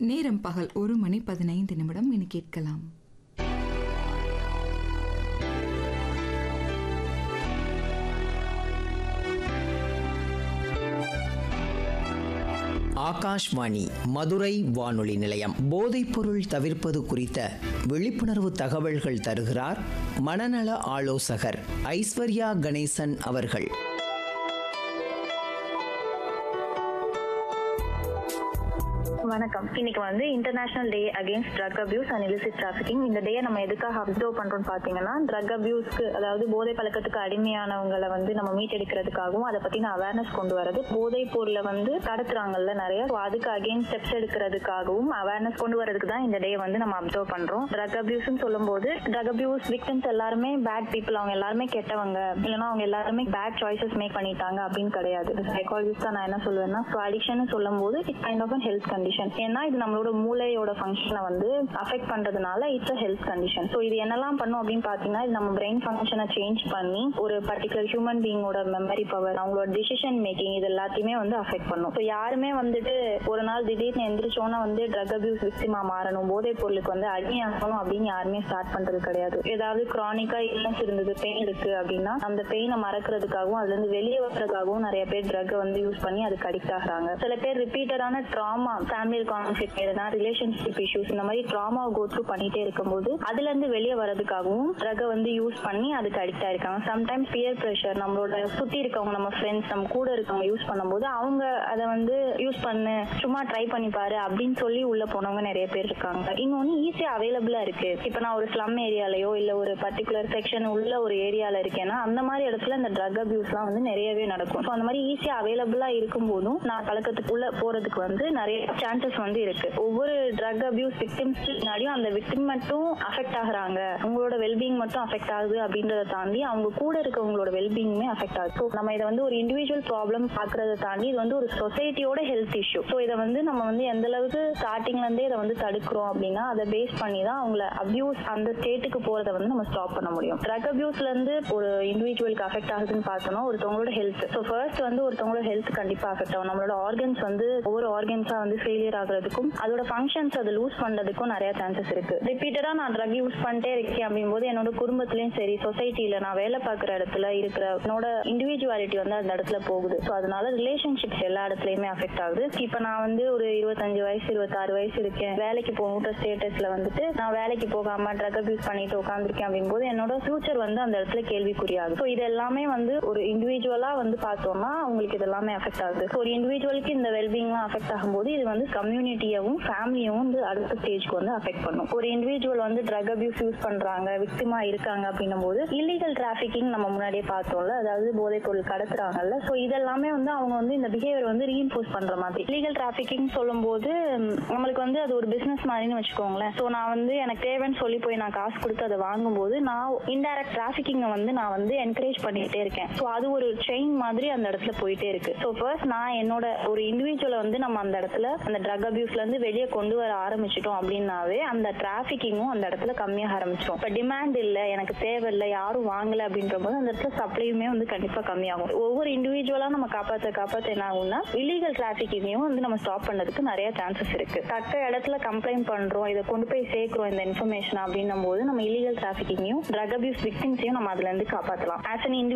நேரம் பகல் ஒரு மணி பதினைந்து நிமிடம் இனி கேட்கலாம் ஆகாஷ்வாணி மதுரை வானொலி நிலையம் போதைப்பொருள் தவிர்ப்பது குறித்த விழிப்புணர்வு தகவல்கள் தருகிறார் மனநல ஆலோசகர் ஐஸ்வர்யா கணேசன் அவர்கள் வணக்கம் இன்னைக்கு வந்து international day against drug abuse and illicit trafficking இந்த டே நம்ம எதுக்காக அப்சர்வ் பண்றோம் பாத்தீங்கன்னா ட்ரக் அபியூஸ்க்கு அதாவது போதை பழக்கத்துக்கு அடிமையானவங்களை வந்து நம்ம மீட்டெடுக்கிறதுக்காகவும் அதை பத்தின அவேர்னஸ் கொண்டு வரது போதைப் பொருளை வந்து கடத்துறாங்கல்ல நிறைய So அதுக்கு அகேன்ஸ்ட் ஸ்டெப்ஸ் எடுக்கிறதுக்காகவும் அவேர்னஸ் கொண்டு வரதுக்கு தான் இந்த டே வந்து நம்ம அப்சர்வ் பண்றோம் ட்ரக் அபியூஸ்னு சொல்லும்போது ட்ரக் அபியூஸ் விக்டிம்ஸ் எல்லாருமே பேட் பீப்புள் அவங்க எல்லாருமே கெட்டவங்க இல்லைன்னா அவங்க எல்லாருமே பேட் சாய்ஸஸ் மேக் பண்ணிட்டாங்க அப்படின்னு கிடையாது சைக்காலஜிஸ்டா நான் என்ன சொல்லுவேன்னா ஸோ அடிக்ஷன் சொல்லும் போது it's kind of health condition ஏன்னா இது நம்மளோட மூளையோட ஃபங்க்ஷனை வந்து அஃபெக்ட் பண்றதுனால it's a health condition so இது என்னெல்லாம் பண்ணும் அப்படின்னு பாத்தீங்கன்னா இது நம்ம பிரெயின் ஃபங்க்ஷனை சேஞ்ச் பண்ணி ஒரு பர்டிகுலர் ஹியூமன் பீங்கோட மெமரி பவர் அவங்களோட டிசிஷன் மேக்கிங் இது எல்லாத்தையுமே வந்து அஃபெக்ட் பண்ணும் ஸோ யாருமே வந்துட்டு ஒரு நாள் திடீர்னு எந்திரிச்சோன்னா வந்து ட்ரக் அபியூஸ் விக்டிமா மாறணும் போதைப் பொருளுக்கு வந்து அடிமையாகணும் அப்படின்னு யாருமே ஸ்டார்ட் பண்றது கிடையாது ஏதாவது கிரானிக்கா இல்னஸ் இருந்தது பெயின் இருக்கு அப்படின்னா அந்த பெயினை மறக்கிறதுக்காகவும் அதுல இருந்து வெளியே வர்றதுக்காகவும் நிறைய பேர் ட்ரக் வந்து யூஸ் பண்ணி அதுக்கு அடிக்ட் ஆகுறாங்க சில பேர் ரிப்பீட்டடான ட்ராமா ஃபேமிலி கான்ஃபிளிக் எதுனா ரிலேஷன்ஷிப் இஷ்யூஸ் இந்த மாதிரி ட்ராமா கோ த்ரூ பண்ணிட்டே இருக்கும்போது அதுல இருந்து வெளியே வர்றதுக்காகவும் ட்ரக்கை வந்து யூஸ் பண்ணி அதுக்கு அடிக்ட் ஆயிருக்காங்க சம்டைம்ஸ் பியர் ப்ரெஷர் நம்மளோட சுத்தி இருக்கவங்க நம்ம ஃப்ரெண்ட்ஸ் நம்ம கூட இருக்கவங்க யூஸ் பண்ணும்போது அவங்க அதை வந்து யூஸ் பண்ணு சும்மா ட்ரை பண்ணி பாரு அப்படின்னு சொல்லி உள்ள போனவங்க நிறைய பேர் இருக்காங்க இன்னொன்னு ஈஸியா அவைலபிளா இருக்கு இப்ப நான் ஒரு ஸ்லம் ஏரியாலயோ இல்ல ஒரு பர்டிகுலர் செக்ஷன் உள்ள ஒரு ஏரியால இருக்கேன்னா அந்த மாதிரி இடத்துல இந்த ட்ரக் அபியூஸ்லாம் வந்து நிறையவே நடக்கும் ஸோ அந்த மாதிரி ஈஸியா அவைலபிளா இருக்கும் போதும் நான் பழக்கத்துக்குள்ள போறதுக்கு வந்து நிறைய சான்சஸ் வந்து இருக்கு ஒவ்வொரு ட்ரக் அபியூஸ் விக்டிம்ஸ் முன்னாடியும் அந்த விக்டிம் மட்டும் அஃபெக்ட் ஆகுறாங்க உங்களோட வெல்பீங் மட்டும் அஃபெக்ட் ஆகுது அப்படின்றத தாண்டி அவங்க கூட இருக்கவங்களோட வெல்பீங்குமே அஃபெக்ட் ஆகுது ஸோ நம்ம இதை வந்து ஒரு இண்டிவிஜுவல் ப்ராப்ளம் பாக்குறத தாண்டி இது வந்து ஒரு சொசைட்டியோட ஹெல்த் இஷ்யூ ஸோ இதை வந்து நம்ம வந்து எந்த அளவுக்கு ஸ்டார்டிங்ல இருந்தே இதை வந்து தடுக்கிறோம் அப்படின்னா அதை பேஸ் பண்ணி தான் அவங்கள அபியூஸ் அந்த ஸ்டேட்டுக்கு போறதை வந்து நம்ம ஸ்டாப் பண்ண முடியும் ட்ரக் அபியூஸ்ல இருந்து ஒரு இண்டிவிஜுவலுக்கு அஃபெக்ட் ஆகுதுன்னு பார்த்தோம்னா ஒருத்தவங்களோட ஹெல்த் ஸோ ஃபர்ஸ்ட் வந்து ஒருத்தவங்களோட ஹெல்த் கண்டிப்பா அஃபெக்ட் ஆகும் நம்மளோட ஆர்கன்ஸ் வந்து ஒவ்வொரு ஆர்கன்ஸா வந்து ஃபெயிலியர் ஆகுறதுக்கும் அதோட ஃபங்க்ஷன்ஸ் அதை லூஸ் பண்றதுக்கும் நிறைய சான்சஸ் இருக்கு ரிப்பீட்டடா நான் ட்ரக் யூஸ் பண்ணிட்டே இருக்கேன் அப்படிங்கும்போது என்னோட குடும்பத்திலயும் சரி சொசைட்டில நான் வேலை பார்க்குற இடத்துல இருக்கிற என்னோட இண்டிவிஜுவாலிட்டி வந்து அந்த இடத்துல போகுது ஸோ அதனால ரிலேஷன்ஷிப்ஸ் எல்லா இடத்துலயுமே அஃபெக்ட் ஆகுது இப்போ நான் வந்து ஒரு இருபத்தஞ்சு வயசு இருபத்தாறு வயசு இருக்கேன் வேலைக்கு போகணுன்ற ஸ்டேட்டஸ்ல வந்துட்டு நான் வேலைக்கு போகாம ட்ரக் அபியூஸ் பண்ணிட்டு உட்காந்துருக்கேன் அப்படிங்கும்போது என்னோட ஃபியூச்சர் வந்து அந்த இடத்துல கேள்விக்குறியாகுது ஸோ இது எல்லாமே வந்து ஒரு இண்டிவிஜுவலா வந்து பார்த்தோம்னா உங்களுக்கு இது எல்லாமே அஃபெக்ட் ஆகுது ஸோ ஒரு இண்டிவிஜுவலுக்கு இந்த வெல்பீங்லாம் அஃபெக்ட் ஆகும்போது இது வந்து கம்யூனிட்டியவும் ஃபேமிலியும் வந்து அடுத்த ஸ்டேஜ்க்கு வந்து அஃபெக்ட் பண்ணும் ஒரு இண்டிவிஜுவல் வந்து ட்ரக் அபியூஸ் யூஸ் பண்றாங்க விக்டிமா இருக்காங்க அப்படின்னும் போது இல்லீகல் டிராஃபிக்கிங் நம்ம முன்னாடியே பார்த்தோம்ல அதாவது போதைப் பொருள் கடத்துறாங்கல்ல ஸோ இதெல்லாமே வந்து அவங்க வந்து இந்த பிஹேவியர் வந்து ரீஇன்போர்ஸ் பண்ற மாதிரி லீகல் டிராஃபிக்கிங் சொல்லும்போது ம், நம்மளுக்கு வந்து அது ஒரு பிசினஸ் மாதிரின்னு வச்சுக்கோங்களேன் ஸோ நான் வந்து எனக்கு தேவைன்னு சொல்லி போய் நான் காசு கொடுத்து அதை வாங்கும்போது நான் இன்டைரக்ட் டிராஃபிக்கிங்கை வந்து நான் வந்து என்கரேஜ் பண்ணிக்கிட்டே இருக்கேன் ஸோ அது ஒரு செயின் மாதிரி அந்த இடத்துல போயிட்டே இருக்கு ஸோ ஃபர்ஸ்ட் நான் என்னோட ஒரு இண்டிவிஜுவலை வந்து நம்ம அந்த இடத்துல அந்த ட்ரக் அபியூஸ்ல இருந்து வெளியே கொண்டு வர ஆரம்பிச்சிட்டோம் அப்படின்னாவே அந்த டிராஃபிக்கிங்கும் அந்த இடத்துல கம்மியாக ஆரம்பிச்சிடும் இப்போ டிமாண்ட் இல்லை எனக்கு தேவை இல்லை யாரும் வாங்கல அப்படின்ற போது அந்த இடத்துல சப்ளையுமே வந்து கண்டிப்பா கம்மியாகும் ஒவ்வொரு இண்டிவிஜுவலா நம்ம காப்பாற்ற காப்பாற்ற என்ன ஆகும்னா இல்லீகல் டிராஃபிக்கையும் வந்து நம்ம ஸ்டாப் பண்ணதுக்கு நிறைய சான்சஸ் இருக்கு தக்க இடத்துல கம்ப்ளைண்ட் பண்றோம் இதை கொண்டு போய் சேர்க்கிறோம் இந்த இன்ஃபர்மேஷன் அப்படின்னும் போது நம்ம இல்லீகல் டிராஃபிக்கையும் ட்ரக் அபியூஸ் விக்டிம்ஸையும் நம்ம அதுல இருந்து காப்பாற்றலாம் ஆஸ் அன்